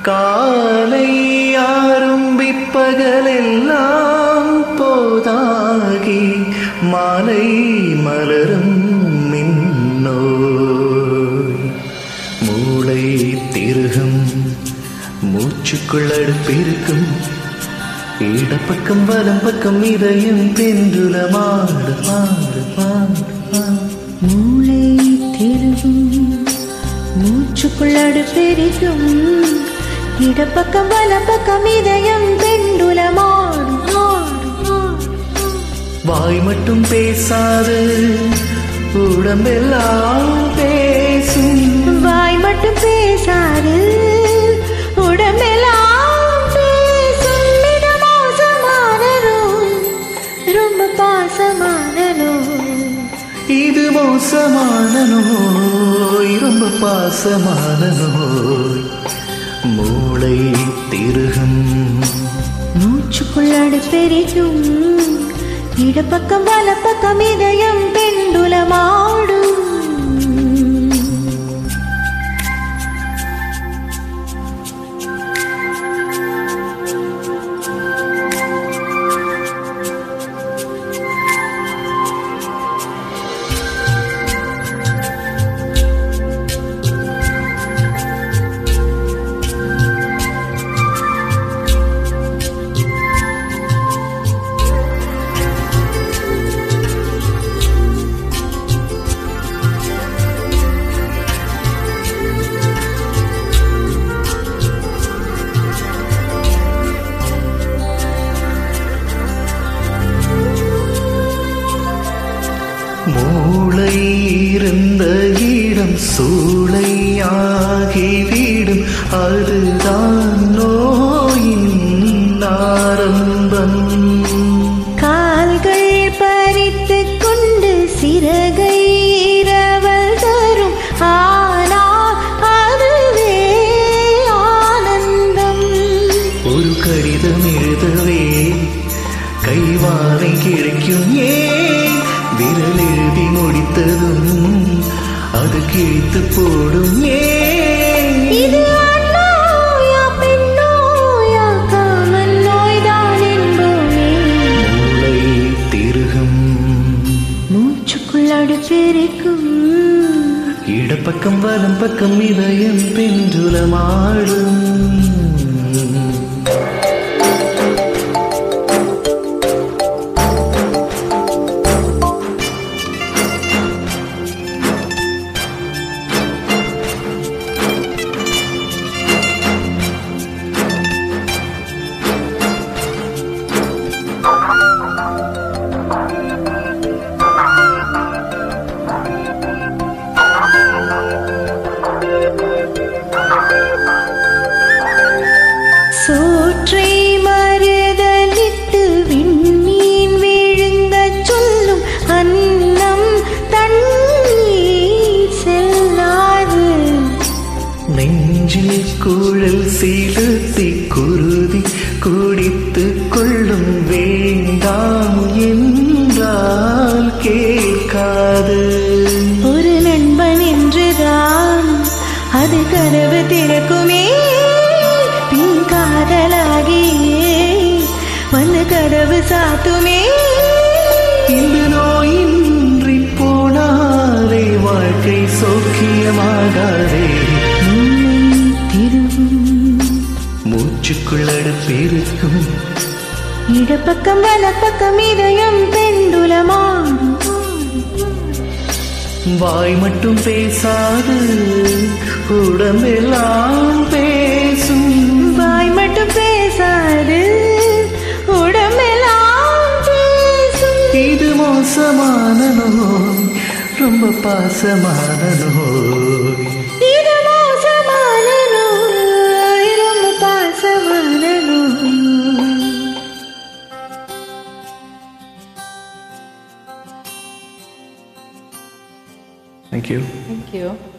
காலை ஆரம்பிப்பகலெல்லாம் போதாகி மாலை மலரும் மின்னோய் மூளை திருகும் மூச்சுக்குள் அடுப்பிருக்கும் இடப்பக்கம் வலம் பக்கம் இதயம் பெண்டுலமாடு பாடு பாடு பாடு மூளை திருகும் மூச்சுக்குள்ளடு பெருகும் இடப்பக்கம் வலப்பக்கம் இதயம் பெண்டுலமாடும் ஆடும், ஆடும். வாய் மட்டும் பேசாது உடம்பெல்லாம் பேசும் வாய் மட்டும் பேசாது உடம்பெல்லாம் பேசும் மிக மோசமானதோ ரொம்ப பாசமானதோ இது மோசமான நோய் ரொம்ப பாசமான நோய் மூளை திருகும் மூச்சுக்குள்ளடு பெருகும் இடப்பக்கம் வலப்பக்கம் இதயம் பெண்டுலமாடும் மூளை இருந்த இடம் சூளையாகிவிடும் அதுதான் நோயின் ஆரம்பம் கால்கள் பறித்து கொண்டு சிறகை இரவல் தரும் ஆனால் அதுவே ஆனந்தம் ஒரு கடிதம் எழுதவே கைவாரை கிடைக்கும் ஏன் விரல் எழுதி முடித்ததும் அது கிழித்து போடும் ஏன் இது ஆண்நோயா, பெண்ணோயா, காமன் நோய்தான் என்போமே. மூளை திருகும் மூச்சுக்குள்ளடு பெருக்கும் இடப்பக்கம் வலம் பக்கம் இதயம் பெண்டுலமாடும் சோற்றை மறுதலிட்டு விண்மீன் விழுங்கச் சொல்லும் அன்னம் தண்ணீர் செல்லாது நெஞ்சில் குழல் சீலத்தி குருதி குடித்து கொள்ளும் வேண்டாம் என்றால் கேட்காது ஒரு நண்பன் என்றுதான் அது கதவு திறக்குமே பின் காதலாகியே வந்து கதவு சாத்துமே இந்த நோயின்றி போனாலே வாழ்க்கை சௌக்கியமாகாதே மூளை திருவும் மூச்சுக்குள் அடுப்பிருக்கும் இடப்பக்கம் வலப்பக்கம் இதயம் பெண்டுலமாடும் வாய் மட்டும் பேசாது உடம்பெல்லாம் பேசும் வாய் மட்டும் பேசாது உடம்பெல்லாம் பேசும் இது மோசமான நோய் ரொம்ப பாசமான நோய் இது மோசமான நோய் ரொம்ப பாசமான நோய் தேங்க்யூ Thank you.